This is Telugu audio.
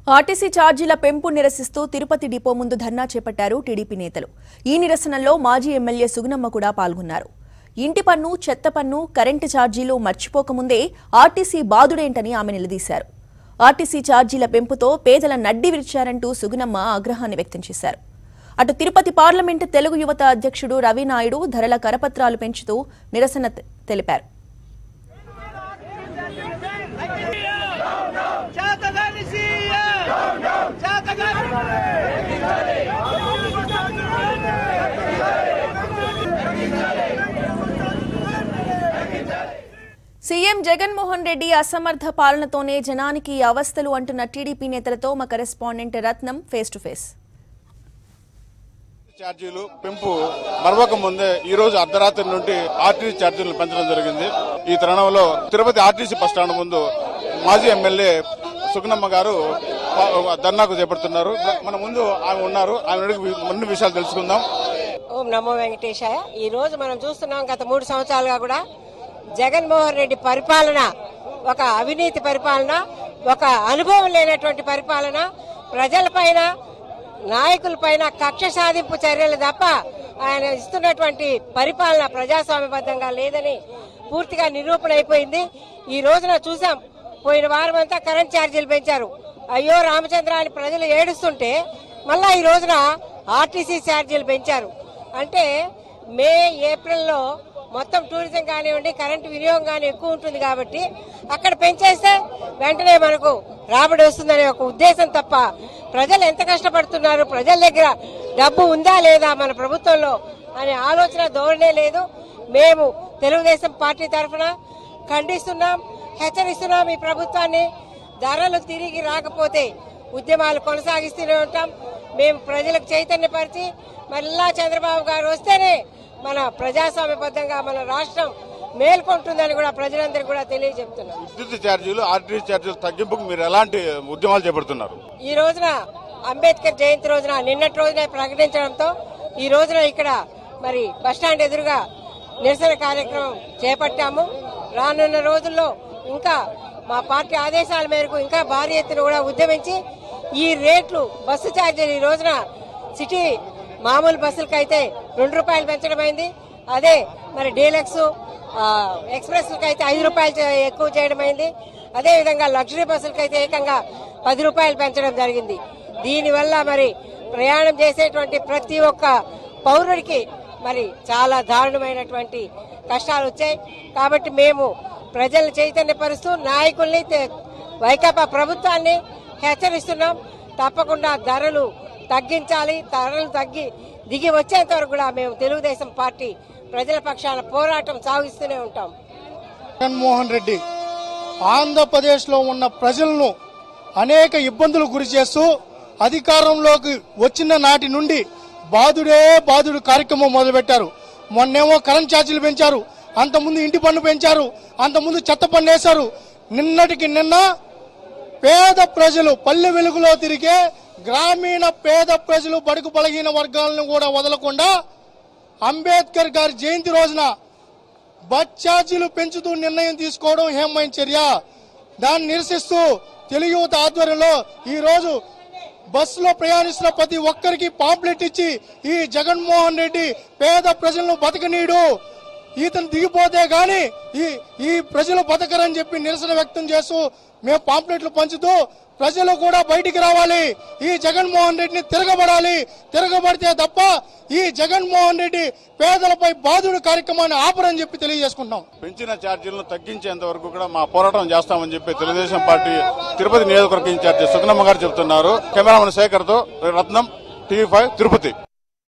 ఆర్టీసీ ఛార్జీల పెంపు నిరసిస్తూ తిరుపతి డిపో ముందు ధర్నా చేపట్టారు టీడీపీ నేతలు ఈ నిరసనలో మాజీ ఎమ్మెల్యే సుగుణమ్మ కూడా పాల్గొన్నారు ఇంటి పన్ను చెత్త పన్ను కరెంటు ఛార్జీలు మర్చిపోకముందే ఆర్టీసీ బాదుడేంటని ఆమె నిలదీశారు ఆర్టీసీ ఛార్జీల పెంపుతో పేదల నడ్డి విరిచారంటూ సుగుణమ్మ ఆగ్రహాన్ని వ్యక్తం చేశారు అటు తిరుపతి పార్లమెంటు తెలుగు యువత అధ్యక్షుడు రవినాయుడు ధరల కరపత్రాలు పెంచుతూ నిరసన తె- తెలిపారు చేతగాని సీఎం చేతగాని సీఎం జగన్మోహన్ రెడ్డి అసమర్థ పాలనతోనే జనానికి ఈ అవస్థలు అంటున్న టీడీపీ నేతలతో మా correspondent Ratnam face to face ఛార్జీలు పెంపు మరవక ముందే ఈ రోజు అర్ధరాత్రి నుండి ఆర్టీసీ ఛార్జీలను పెంచడం జరిగింది ఈ తరుణంలో తిరుపతి ఆర్టీసీ బస్ స్టాండ్ ముందు మాజీ ఎమ్మెల్యే సుగుణమ్మ గారు పా- ధర్నాకు చేపడుతున్నారు మన ముందు ఆమె ఉన్నారు ఆమె అడిగి అన్ని విషయాలు తెలుసుకుందాం ఓం నమో వెంకటేశాయ ఈ రోజు మనం చూస్తున్నాం గత మూడు సంవత్సరాలుగా కూడా జగన్మోహన్ రెడ్డి పరిపాలన ఒక అవినీతి పరిపాలన ఒక అనుభవం లేనటువంటి పరిపాలన ప్రజలపైన నాయకులపైన కక్ష సాధింపు చర్యలు తప్ప ఆయన ఇస్తున్నటువంటి పరిపాలన ప్రజాస్వామ్యబద్ధంగా లేదని పూర్తిగా నిరూపణ అయిపోయింది ఈ రోజున చూసాం పోయిన వారం అంతా కరెంట్ ఛార్జీలు పెంచారు అయ్యో రామచంద్ర అని ప్రజలు ఏడుస్తుంటే మళ్ళా ఈ రోజున ఆర్టీసీ ఛార్జీలు పెంచారు అంటే మే ఏప్రిల్లో మొత్తం టూరిజం కానివ్వండి కరెంటు వినియోగం కానీ ఎక్కువ ఉంటుంది కాబట్టి అక్కడ పెంచేస్తే వెంటనే మనకు రాబడి వస్తుందనే ఒక ఉద్దేశం తప్ప ప్రజలు ఎంత కష్టపడుతున్నారు ప్రజల దగ్గర డబ్బు ఉందా లేదా మన ప్రభుత్వంలో అనే ఆలోచన ధోరణే లేదు మేము తెలుగుదేశం పార్టీ తరఫున ఖండిస్తున్నాం హెచ్చరిస్తున్నాం ఈ ప్రభుత్వాన్ని ధరలు తిరిగి రాకపోతే ఉద్యమాలు కొనసాగిస్తూనే ఉంటాం మేము ప్రజలకు చైతన్యపరిచి మళ్ళా చంద్రబాబు గారు వస్తేనే మన ప్రజాస్వామ్యబద్ధంగా మన రాష్ట్రం మేల్కొంటుందని కూడా ప్రజలందరికీ కూడా తెలియజెప్తున్నాం విద్యుత్ ఛార్జీలు ఆర్టీసీ ఛార్జీలు తగ్గింపుకు మీరు ఎలాంటి ఉద్యమాలు చేపడుతున్నారు ఈ రోజున అంబేద్కర్ జయంతి రోజున నిన్నటి రోజున ప్రకటించడంతో ఈ రోజున ఇక్కడ మరి బస్టాండ్ ఎదురుగా నిరసన కార్యక్రమం చేపట్టాము రానున్న రోజుల్లో ఇంకా మా పార్టీ ఆదేశాల మేరకు ఇంకా భారీ ఎత్తున కూడా ఉద్యమించి ఈ రేట్లు బస్సు ఛార్జీలు ఈ రోజున సిటీ మామూలు బస్సులకి అయితే రెండు రూపాయలు పెంచడం అయింది అదే మరి డీలక్స్ ఆ, ఎక్స్ప్రెస్లకి అయితే ఐదు రూపాయలు చే- ఎక్కువ చేయడం అయింది అదే విధంగా లగ్జరీ బస్సులకి అయితే ఏకంగా పది రూపాయలు పెంచడం జరిగింది దీనివల్ల మరి ప్రయాణం చేసేటువంటి ప్రతి ఒక్క పౌరుడికి మరి చాలా దారుణమైనటువంటి కష్టాలు వచ్చాయి కాబట్టి మేము ప్రజలను చైతన్యపరుస్తూ నాయకుల్ని తె- వైకాపా ప్రభుత్వాన్ని హెచ్చరిస్తున్నాం తప్పకుండా ధరలు తగ్గించాలి ధరలు తగ్గి దిగి వచ్చేంత వరకు కూడా మేము తెలుగుదేశం పార్టీ ప్రజల పక్షాన పోరాటం సాగిస్తూనే ఉంటాం జగన్మోహన్ రెడ్డి ఆంధ్రప్రదేశ్లో ఉన్న ప్రజలను అనేక ఇబ్బందులు గురి చేస్తూ అధికారంలోకి వచ్చిన నాటి నుండి బాధుడే బాధుడు కార్యక్రమం మొదలుపెట్టారు మొన్నేమో కరెంట్ ఛార్జీలు పెంచారు అంతకుముందు ఇంటి పన్ను పెంచారు అంతకుముందు చెత్త పన్ను వేశారు నిన్నటికి నిన్న పేద ప్రజలు పల్లె వెలుగులో తిరిగే గ్రామీణ పేద ప్రజలు బడుగు బలహీన వర్గాలను కూడా వదలకుండా అంబేద్కర్ గారి జయంతి రోజున బస్ ఛార్జీలు పెంచుతూ నిర్ణయం తీసుకోవడం హేమైన చర్య దాన్ని నిరసిస్తూ తెలుగు యువత ఆధ్వర్యంలో ఈ రోజు బస్సులో ప్రయాణిస్తున్న ప్రతి ఒక్కరికి పాంప్లెట్ ఇచ్చి ఈ జగన్మోహన్ రెడ్డి పేద ప్రజలను బతకనీడు ఈతను దిగిపోతే గాని ఈ ఈ ప్రజలు బతకరని చెప్పి నిరసన వ్యక్తం చేస్తూ మేము పాంప్లెట్లు పంచుతూ ప్రజలు కూడా బయటికి రావాలి ఈ జగన్మోహన్ రెడ్డిని తిరగబడాలి తిరగబడితే తప్ప ఈ జగన్మోహన్ రెడ్డి పేదలపై బాధుడు కార్యక్రమాన్ని ఆపరని చెప్పి తెలియజేసుకుంటాం పెంచిన ఛార్జీలను తగ్గించేంత వరకు కూడా మా పోరాటం చేస్తామని చెప్పి తెలుగుదేశం పార్టీ తిరుపతి నియోజకవర్గ ఇన్ఛార్జి సుగుణమ్మ గారు చెబుతున్నారు కెమెరామెన్ శేఖర్తో రత్నం టీవీ ఫైవ్ తిరుపతి